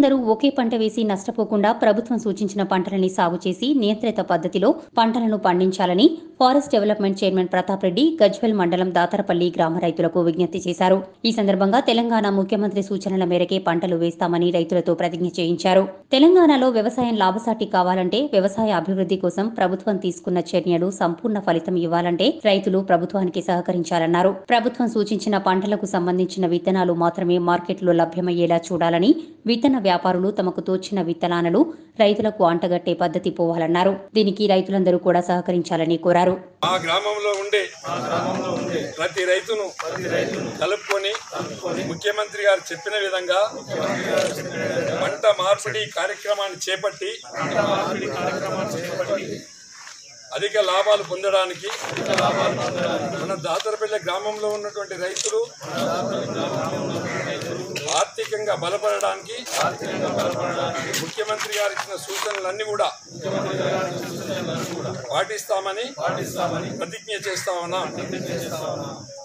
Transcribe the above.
రైతులందరూ ఒకే పంట వేసి నష్టపోకుండా ప్రభుత్వం సూచించిన పంటలని సాగు చేసి నియంత్రిత పద్ధతిలో పంటలను పండించాలని forest development chairman Pratap Reddy Gajwel మండలం దాతరపల్లి గ్రామ రైతులకు విజ్ఞప్తి చేశారు ఈ సందర్భంగా తెలంగాణ ముఖ్యమంత్రి సూచనల మేరకే పంటలు వేస్తామని రైతులతో ప్రతిజ్ఞ చేయించారు తెలంగాణలో వ్యవసాయం లాభసాటి కావాలంటే వ్యవసాయ అభివృద్ధి కోసం ప్రభుత్వం తీసుకున్న చర్యలు సంపూర్ణ ఫలితం ఇవ్వాలంటే రైతులు ప్రభుత్వానికి సహకరించాలన్నారు ప్రభుత్వం సూచించిన పంటలకు సంబంధించిన విత్తనాలు మాత్రమే మార్కెట్లో లభ్యమయ్యేలా చూడాలని విత్తన వ్యాపారులు తమకు తోచిన విత్తనాలను రైతులకు అంటగట్టే పద్ధతి పోవాలన్నారు దీనికి రైతులందరూ కూడా సహకరించాలని కోరారు మా గ్రామంలో ఉండే ప్రతి రైతును కలుపుకొని ముఖ్యమంత్రి గారు చెప్పిన విధంగా పంట మార్పిడి కార్యక్రమాన్ని చేపట్టి అధిక లాభాలు పొందడానికి మన దాతరపల్లి గ్రామంలో ఉన్నటువంటి రైతులు ఆర్థికంగా బలపడడానికి ముఖ్యమంత్రి గారు ఇచ్చిన సూచనలన్నీ కూడా పాటిస్తామని ప్రతిజ్ఞ చేస్తా ఉన్నాం